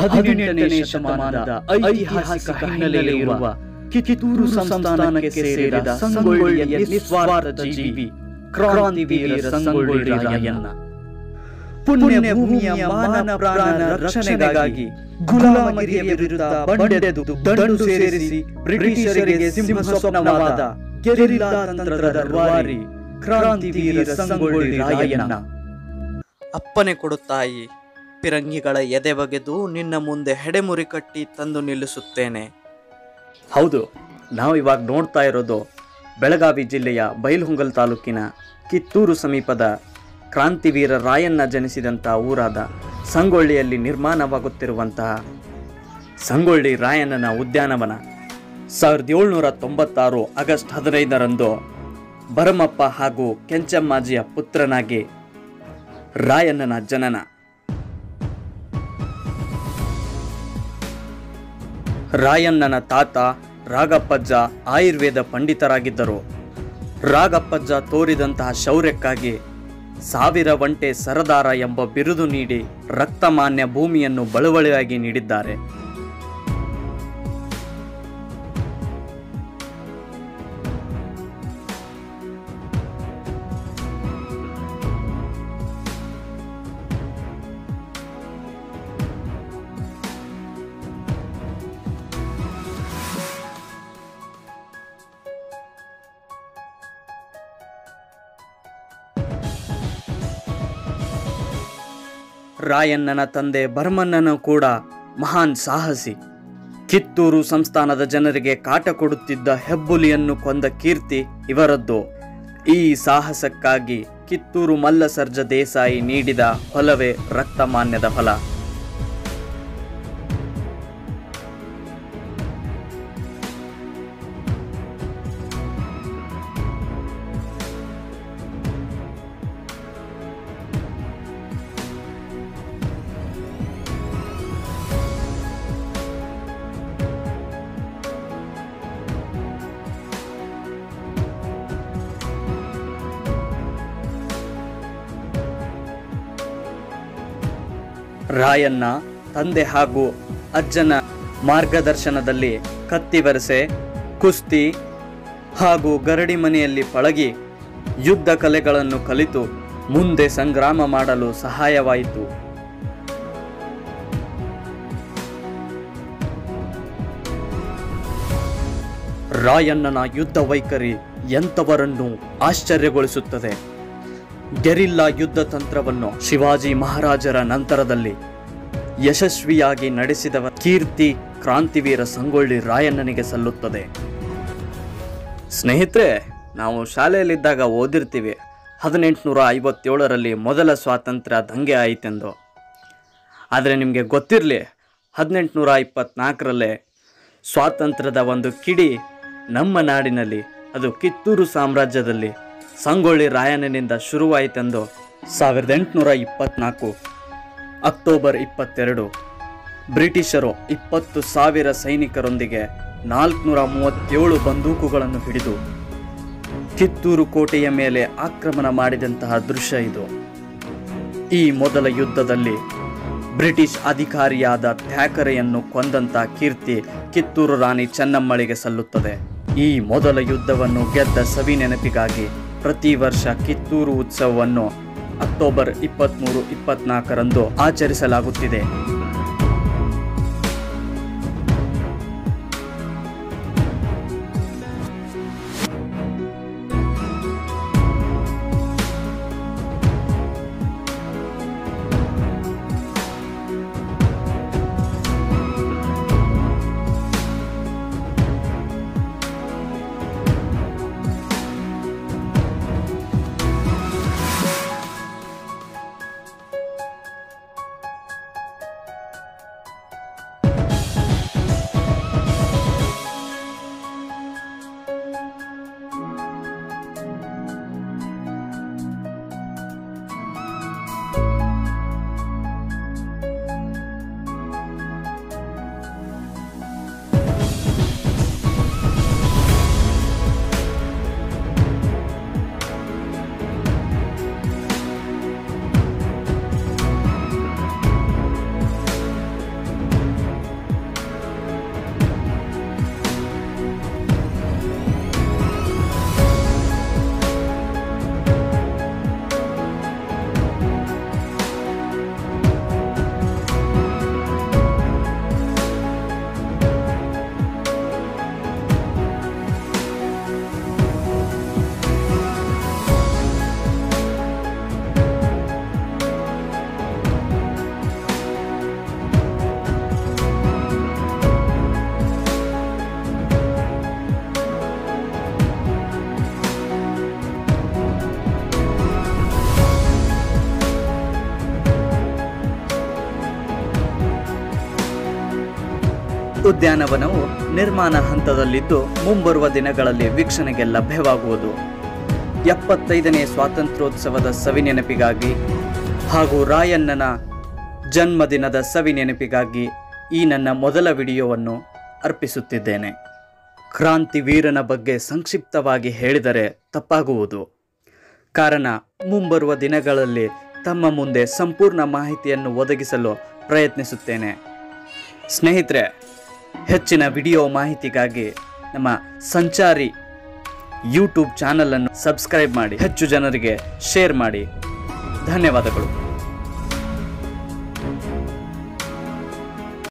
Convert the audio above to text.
ಹದಿನೆಂಟನೇ ಶತಮಾನದ ಐತಿಹಾಸಿಕ ಹಿನ್ನೆಲೆಯಿರುವ ಕಿತ್ತೂರು ಸಂಸ್ಥಾನಕ್ಕೆ ಸೇರಿದ ಸಂಗೊಳ್ಳಿಯ ನಿಸ್ವಾರ್ಥ ಜೀವಿ ಕ್ರಾಂತಿವೀರ ಸಂಗೊಳ್ಳಿ ರಾಯಣ್ಣ ಪುಣ್ಯ ಭೂಮಿಯ ಮಾನ ಪ್ರಾಣ ರಕ್ಷಣೆಗಾಗಿ ಗುಲಾಮಗಿರಿಯ ವಿರುದ್ಧ ಬಂಡೆದು ದಂಡು ಸೇರಿಸಿ ಬ್ರಿಟಿಷರಿಗೆ ಸಿಂಹ ಸ್ವಪ್ನವಾದ ಗೆರಿಲ್ಲಾ ತಂತ್ರದ ರೂವಾರಿ ಕ್ರಾಂತಿವೀರ ಸಂಗೊಳ್ಳಿ ರಾಯಣ್ಣ ಅಪ್ಪನೆ ಕೊಡುತ್ತಾಯಿ ಪಿರಂಗಿಗಳ ಎದೆ ಬಗೆದು ನಿನ್ನ ಮುಂದೆ ಹೆಡೆಮುರಿ ಕಟ್ಟಿ ತಂದು ನಿಲ್ಲಿಸುತ್ತೇನೆ ಹೌದು ನಾವು ಇವಾಗ ನೋಡ್ತಾ ಇರೋದು ಬೆಳಗಾವಿ ಜಿಲ್ಲೆಯ ಬೈಲಹೊಂಗಲ್ ತಾಲೂಕಿನ ಕಿತ್ತೂರು ಸಮೀಪದ ಕ್ರಾಂತಿವೀರ ರಾಯಣ್ಣ ಜನಿಸಿದಂತಹ ಊರಾದ ಸಂಗೊಳ್ಳಿಯಲ್ಲಿ ನಿರ್ಮಾಣವಾಗುತ್ತಿರುವಂತಹ ಸಂಗೊಳ್ಳಿ ರಾಯಣ್ಣನ ಉದ್ಯಾನವನ ಸಾವಿರದ ಏಳ್ನೂರ ತೊಂಬತ್ತಾರು ಆಗಸ್ಟ್ ಹದಿನೈದರಂದು ಭರಮಪ್ಪ ಹಾಗೂ ಕೆಂಚಮ್ಮಾಜಿಯ ಪುತ್ರನಾಗಿ ರಾಯಣ್ಣನ ಜನನ ರಾಯಣ್ಣನ ತಾತ ರಾಗಪ್ಪಜ್ಜ ಆಯುರ್ವೇದ ಪಂಡಿತರಾಗಿದ್ದರು ರಾಗಪ್ಪಜ್ಜ ತೋರಿದಂತಹ ಶೌರ್ಯಕ್ಕಾಗಿ ಸಾವಿರ ಒಂಟೆ ಸರದಾರ ಎಂಬ ಬಿರುದು ನೀಡಿ ರಕ್ತಮಾನ್ಯ ಭೂಮಿಯನ್ನು ಬಳುವಳಿಯಾಗಿ ನೀಡಿದ್ದಾರೆ ರಾಯಣ್ಣನ ತಂದೆ ಭರಮಣ್ಣನು ಕೂಡ ಮಹಾನ್ ಸಾಹಸಿ ಕಿತ್ತೂರು ಸಂಸ್ಥಾನದ ಜನರಿಗೆ ಕಾಟ ಕೊಡುತ್ತಿದ್ದ ಹೆಬ್ಬುಲಿಯನ್ನು ಕೊಂದ ಕೀರ್ತಿ ಇವರದ್ದು ಈ ಸಾಹಸಕ್ಕಾಗಿ ಕಿತ್ತೂರು ಮಲ್ಲಸರ್ಜ ದೇಸಾಯಿ ನೀಡಿದ ಹೊಲವೇ ರಕ್ತಮಾನ್ಯದ ಹೊಲ ರಾಯಣ್ಣ ತಂದೆ ಹಾಗೂ ಅಜ್ಜನ ಮಾರ್ಗದರ್ಶನದಲ್ಲಿ ಕತ್ತಿವರಸೆ ಕುಸ್ತಿ ಹಾಗೂ ಗರಡಿ ಮನೆಯಲ್ಲಿ ಪಳಗಿ ಯುದ್ಧ ಕಲೆಗಳನ್ನು ಕಲಿತು ಮುಂದೆ ಸಂಗ್ರಾಮ ಮಾಡಲು ಸಹಾಯವಾಯಿತು ರಾಯಣ್ಣನ ಯುದ್ಧ ವೈಖರಿ ಎಂಥವರನ್ನು ಆಶ್ಚರ್ಯಗೊಳಿಸುತ್ತದೆ ಗೆರಿಲ್ಲಾ ಯುದ್ಧ ತಂತ್ರವನ್ನು ಶಿವಾಜಿ ಮಹಾರಾಜರ ನಂತರದಲ್ಲಿ ಯಶಸ್ವಿಯಾಗಿ ನಡೆಸಿದವ ಕೀರ್ತಿ ಕ್ರಾಂತಿವೀರ ಸಂಗೊಳ್ಳಿ ರಾಯಣ್ಣನಿಗೆ ಸಲ್ಲುತ್ತದೆ ಸ್ನೇಹಿತರೆ ನಾವು ಶಾಲೆಯಲ್ಲಿದ್ದಾಗ ಓದಿರ್ತೀವಿ ಹದಿನೆಂಟುನೂರ ಐವತ್ತೇಳರಲ್ಲಿ ಮೊದಲ ಸ್ವಾತಂತ್ರ್ಯ ದಂಗೆ ಆಯಿತೆಂದು ಆದರೆ ನಿಮಗೆ ಗೊತ್ತಿರಲಿ ಹದಿನೆಂಟುನೂರ ಇಪ್ಪತ್ನಾಲ್ಕರಲ್ಲೇ ಸ್ವಾತಂತ್ರ್ಯದ ಒಂದು ಕಿಡಿ ನಮ್ಮ ನಾಡಿನಲ್ಲಿ ಅದು ಕಿತ್ತೂರು ಸಾಮ್ರಾಜ್ಯದಲ್ಲಿ ಸಂಗೊಳ್ಳಿ ರಾಯಣ್ಣನಿಂದ ಶುರುವಾಯಿತೆಂದು ಸಾವಿರದ ಎಂಟುನೂರ ಇಪ್ಪತ್ನಾಲ್ಕು ಅಕ್ಟೋಬರ್ ಇಪ್ಪತ್ತೆರಡು ಬ್ರಿಟಿಷರು ಇಪ್ಪತ್ತು ಸಾವಿರ ಸೈನಿಕರೊಂದಿಗೆ ನಾಲ್ಕುನೂರ ಮೂವತ್ತೇಳು ಬಂದೂಕುಗಳನ್ನು ಹಿಡಿದು ಕಿತ್ತೂರು ಕೋಟೆಯ ಮೇಲೆ ಆಕ್ರಮಣ ಮಾಡಿದಂತಹ ದೃಶ್ಯ ಇದು ಈ ಮೊದಲ ಯುದ್ಧದಲ್ಲಿ ಬ್ರಿಟಿಷ್ ಅಧಿಕಾರಿಯಾದ ಥ್ಯಾಕರೆಯನ್ನು ಕೊಂದಂತ ಕೀರ್ತಿ ಕಿತ್ತೂರು ರಾಣಿ ಚೆನ್ನಮ್ಮಳಿಗೆ ಸಲ್ಲುತ್ತದೆ ಈ ಮೊದಲ ಯುದ್ಧವನ್ನು ಗೆದ್ದ ಸವಿ ನೆನಪಿಗಾಗಿ ಪ್ರತಿ ವರ್ಷ ಕಿತ್ತೂರು ಉತ್ಸವವನ್ನು ಅಕ್ಟೋಬರ್ ಇಪ್ಪತ್ತ್ಮೂರು ಇಪ್ಪತ್ನಾಲ್ಕರಂದು ಆಚರಿಸಲಾಗುತ್ತಿದೆ ಉದ್ಯಾನವನವು ನಿರ್ಮಾಣ ಹಂತದಲ್ಲಿದ್ದು ಮುಂಬರುವ ದಿನಗಳಲ್ಲಿ ವೀಕ್ಷಣೆಗೆ ಲಭ್ಯವಾಗುವುದು ಎಪ್ಪತ್ತೈದನೇ ಸ್ವಾತಂತ್ರ್ಯೋತ್ಸವದ ಸವಿ ನೆನಪಿಗಾಗಿ ಹಾಗೂ ರಾಯಣ್ಣನ ಜನ್ಮದಿನದ ಸವಿ ನೆನಪಿಗಾಗಿ ಈ ನನ್ನ ಮೊದಲ ವಿಡಿಯೋವನ್ನು ಅರ್ಪಿಸುತ್ತಿದ್ದೇನೆ ಕ್ರಾಂತಿವೀರನ ಬಗ್ಗೆ ಸಂಕ್ಷಿಪ್ತವಾಗಿ ಹೇಳಿದರೆ ತಪ್ಪಾಗುವುದು ಕಾರಣ ಮುಂಬರುವ ದಿನಗಳಲ್ಲಿ ತಮ್ಮ ಮುಂದೆ ಸಂಪೂರ್ಣ ಮಾಹಿತಿಯನ್ನು ಒದಗಿಸಲು ಪ್ರಯತ್ನಿಸುತ್ತೇನೆ ಸ್ನೇಹಿತರೆ ಹೆಚ್ಚಿನ ವಿಡಿಯೋ ಮಾಹಿತಿಗಾಗಿ ನಮ್ಮ ಸಂಚಾರಿ ಯೂಟ್ಯೂಬ್ ಚಾನಲನ್ನು ಸಬ್ಸ್ಕ್ರೈಬ್ ಮಾಡಿ ಹೆಚ್ಚು ಜನರಿಗೆ ಶೇರ್ ಮಾಡಿ ಧನ್ಯವಾದಗಳು